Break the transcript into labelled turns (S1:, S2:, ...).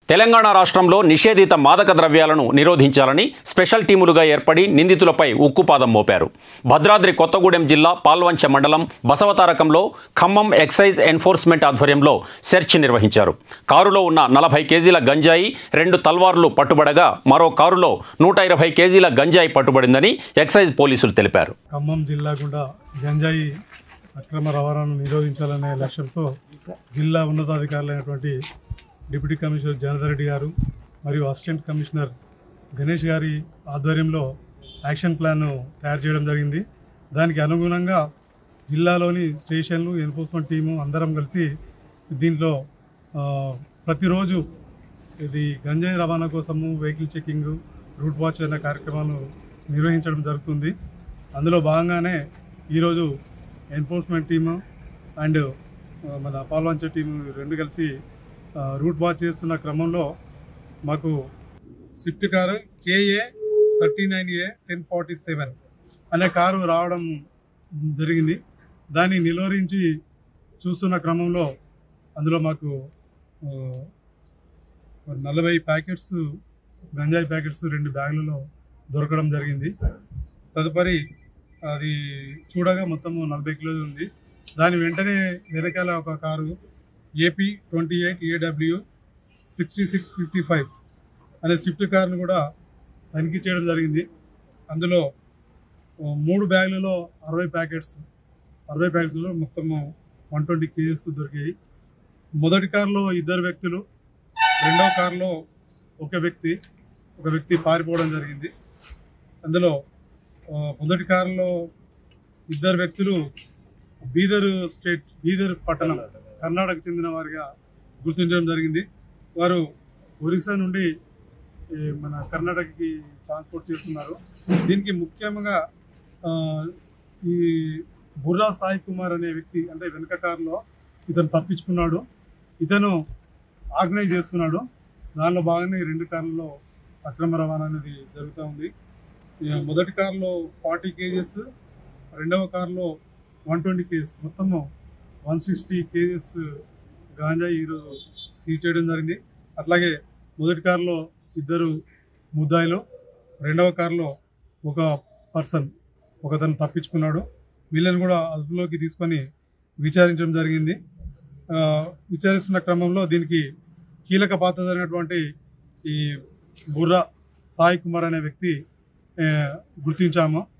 S1: తెలంగాణ రాష్ట్రంలో నిషేధిత మాదక ద్రవ్యాలను నిరోధించాలని స్పెషల్ టీములుగా ఏర్పడి నిందితులపై ఉక్కుపాదం మోపారు భద్రాద్రి కొత్తగూడెం జిల్లా పాల్వంచ మండలం బసవతారకంలో ఖమ్మం ఎక్సైజ్ ఎన్ఫోర్స్మెంట్ ఆధ్వర్యంలో సెర్చ్ నిర్వహించారు కారులో ఉన్న నలభై కేజీల గంజాయి రెండు తల్వార్లు పట్టుబడగా మరో కారులో నూట ఇరవై కేజీల గంజాయి పట్టుబడిందని ఎక్సైజ్ పోలీసులు తెలిపారు
S2: ఖమ్మం జిల్లా గుండా గంజాయి అక్రమ రవాణాను నిరోధించాలనే లక్ష్యంతో జిల్లా ఉన్నతాధికారులైనటువంటి డిప్యూటీ కమిషనర్ జనార్దన్ రెడ్డి గారు మరియు అసిస్టెంట్ కమిషనర్ గణేష్ గారి ఆధ్వర్యంలో యాక్షన్ ప్లాన్ను తయారు చేయడం జరిగింది దానికి అనుగుణంగా జిల్లాలోని స్టేషన్లు ఎన్ఫోర్స్మెంట్ టీము అందరం కలిసి దీంట్లో ఆ, ప్రతిరోజు ఇది గంజాయి రవాణా కోసము వెహికల్ చెకింగ్ రూట్ వాచ్ అనే కార్యక్రమాలు నిర్వహించడం జరుగుతుంది అందులో భాగంగానే ఈరోజు ఎన్ఫోర్స్మెంట్ టీము అండ్ ఆ, మన పాల్వంచ టీము రెండు కలిసి ఆ, రూట్ వాచ్ చేస్తున్న క్రమంలో మాకు Swift car KA thirty nine A ten forty seven అనే కారు రావడం జరిగింది దాన్ని నిలువరించి చూస్తున్న క్రమంలో అందులో మాకు ఆ, నలభై ప్యాకెట్స్ గంజాయి ప్యాకెట్స్ రెండు బ్యాగులలో దొరకడం జరిగింది తదుపరి అది చూడగా మొత్తము నలభై కిలోలు ఉంది దాని వెంటనే వెనకాల ఒక car AP twenty eight AW sixty six fifty five అనే స్విఫ్ట్ కార్ను కూడా తనిఖీ చేయడం జరిగింది అందులో ఆ, మూడు బ్యాగులలో అరవై ప్యాకెట్స్ అరవై ప్యాకెట్స్లో మొత్తము వన్ ట్వంటీ కేజెస్ దొరికాయి మొదటి కారులో ఇద్దరు వ్యక్తులు రెండవ కారులో ఒక వ్యక్తి ఒక వ్యక్తి పారిపోవడం జరిగింది అందులో ఆ, మొదటి కారులో ఇద్దరు వ్యక్తులు బీదర్ స్టేట్ బీదర్ పట్టణం కర్ణాటక చెందిన వారిగా గుర్తించడం జరిగింది వారు ఒరిస్సా నుండి ఈ, మన కర్ణాటకకి ట్రాన్స్పోర్ట్ చేస్తున్నారు దీనికి ముఖ్యంగా ఆ, ఈ బుర్రా సాయి కుమార్ అనే వ్యక్తి అంటే వెనక కారులో ఇతను తప్పించుకున్నాడు ఇతను ఆర్గనైజ్ చేస్తున్నాడు దానిలో భాగంగా ఈ రెండు కార్లలో అక్రమ రవాణా అనేది జరుగుతూ ఉంది ఈ మొదటి కారులో ఫార్టీ కేజెస్ రెండవ కారులో వన్ ట్వంటీ కేజెస్ మొత్తము వన్ సిక్స్టీ కేజెస్ గాంజా ఈరోజు సీజ్ చేయడం జరిగింది అట్లాగే మొదటి కారులో ఇద్దరు ముద్దాయిలు రెండవ కారులో ఒక పర్సన్ ఒకతను తప్పించుకున్నాడు వీళ్ళని కూడా అదుపులోకి తీసుకొని విచారించడం జరిగింది ఆ, విచారిస్తున్న క్రమంలో దీనికి కీలక పాత్రమైనటువంటి ఈ బుర్రా సాయి కుమార్ అనే వ్యక్తి ఆ, గుర్తించాము